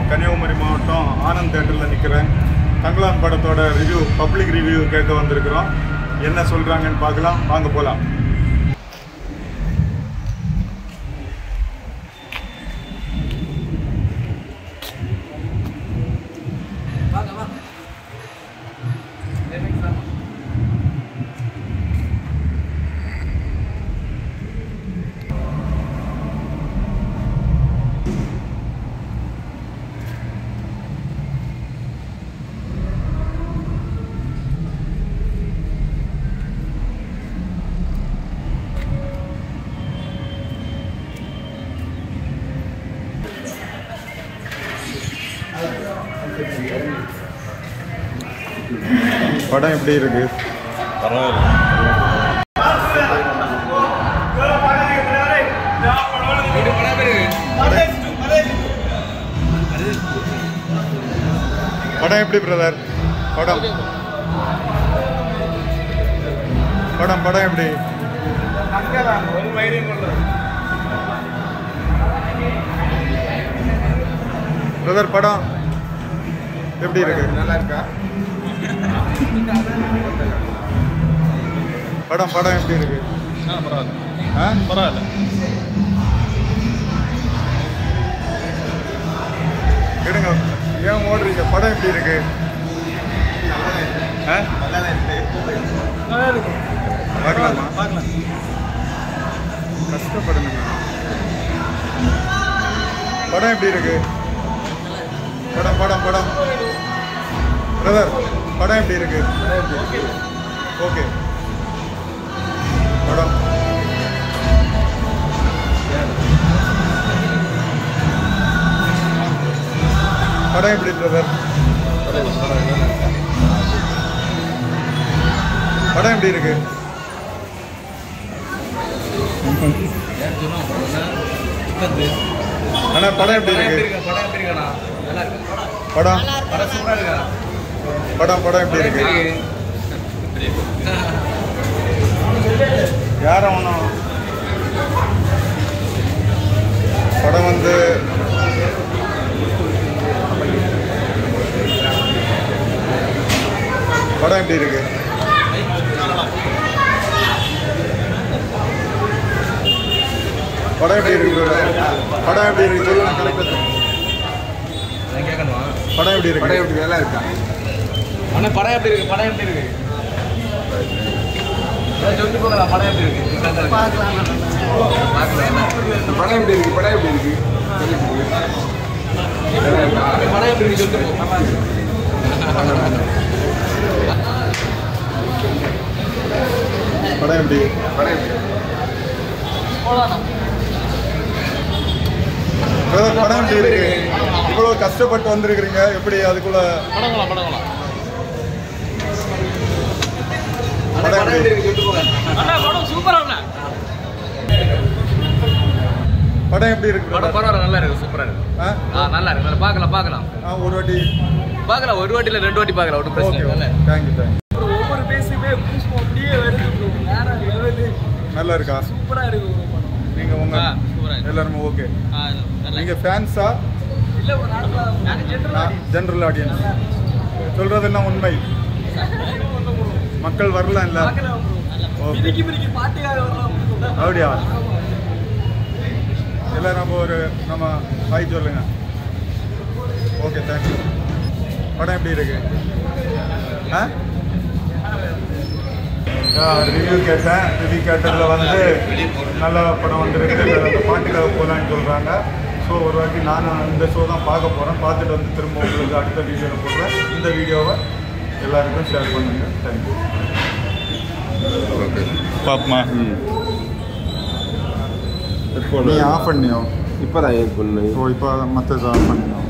கன்னியாகுமரி மாவட்டம் ஆனந்த் தேட்டரில் நிற்கிறேன் தங்கலான் படத்தோட ரிவ்யூ பப்ளிக் ரிவ்யூ கேட்க வந்திருக்கிறோம் என்ன சொல்கிறாங்கன்னு பார்க்கலாம் வாங்க போகலாம் படம் எப்படி இருக்கு படம் எப்படி பிரதர் படம் படம் படம் எப்படி பிரதர் படம் எப்படி இருக்கு நல்லா இருக்கா படம் படம் எப்படி இருக்கு ஆ பரவாயில்ல எடுங்க ஏன் ஓடுறீங்க படம் எப்படி இருக்கு ஆ பார்க்கலாமா பார்க்கலாம் கஷ்டப்படுங்க படம் எப்படி இருக்கு படம் படம் படம் பிரதர் படம் எப்படி இருக்கு ஓகே படம் படம் எப்படி பிரதர் படம் எப்படி இருக்கு அண்ணா படம் எப்படி இருக்கு படம் படம் படம் எப்படி இருக்கு யாரும் ஒன்றும் படம் வந்து படம் எப்படி இருக்கு படம் எப்படி இருக்கு படம் எப்படி இருக்கு சொல்லுங்க கரெக்டாக படம் எப்படி இருக்கு படம் எப்படி நல்லா இருக்கா அண்ணா படம் எப்படி இருக்கு படம் எப்படி இருக்கு அதான் சொல்லிட்டு போகலாம் படம் எப்படி இருக்கு பார்க்கலாம் இந்த படம் எப்படி இருக்கு படம் எப்படி இருக்கு நல்லா இருக்கா? படம் எப்படி இருக்கு சொல்லிட்டு போ படம் எப்படி படம் எப்படி பிரதர், படம் எப்படி இருக்கு இவ்வளவு கஷ்டப்பட்டு வந்திருக்கிறீங்க எப்படி அதுக்குள்ள படங்களாம் படங்களாம் படம் படம் எப்படி எப்படி இருக்கு சொல்லிட்டு போங்க அண்ணா படம் சூப்பரா அண்ணா படம் எப்படி இருக்கு படம் brother? பரவாயில்ல நல்லா இருக்கு சூப்பரா இருக்கு ஆ? ஆ நல்லா இருக்கு நல்லா பார்க்கலாம் பார்க்கலாம் ஆ, ஒரு வாட்டி பார்க்கலாம் ஒரு வாட்டி இல்ல ரெண்டு வாட்டி பார்க்கலாம் ஒன்றும் பிரச்சனை ஓகே இல்லை தேங்க்யூ தேங்க்யூ ஒவ்வொரு பேஸுமே பூஸ்பம் அப்படியே வருது bro. வேற லெவலு நல்லா இருக்கா சூப்பரா இருக்கு bro படம் நீங்க உங்க ஆ, சூப்பரா இருக்கு. எல்லாருமே ஓகே ஆ, நல்லா நீங்க ஃபேன்ஸா இல்ல ஒரு நாடா நாங்க ஜென்ரல் ஜெனரல் ஆடியன்ஸ் சொல்றதெல்லாம் உண்மை மக்கள் வரலாம் இல்ல பார்க்கலாம் bro ஓகே மிதிக்கி மிதிக்கி பாட்டுக்காக வரலாம் bro. அப்படியா எல்லாரும் அப்போ ஒரு நம்ம ஹாய் சொல்லுங்க ஓகே தேங்க்யூ படம் எப்படி இருக்கு ஆ ரிவ்யூ கேட்டேன் ரிவ்யூ கேட்டதில் வந்து நல்ல படம் வந்துருக்கு அந்த பாட்டுக்காக போகலான்னு சொல்கிறாங்க ஸோ ஒரு வாட்டி நானும் இந்த ஷோ தான் பார்க்க போகிறேன் பார்த்துட்டு வந்து திரும்ப உங்களுக்கு அடுத்த வீடியோவில் போடுறேன் இந்த வீடியோவை எல்லாருக்கும் ஷேர் பண்ணுங்கள் தேங்க்யூ பாப்மா நீ ஆஃப் பண்ணியோ இப்போதான் ஏர் பண்ணு ஓ இப்போ மற்றது ஆஃப் பண்ணியோ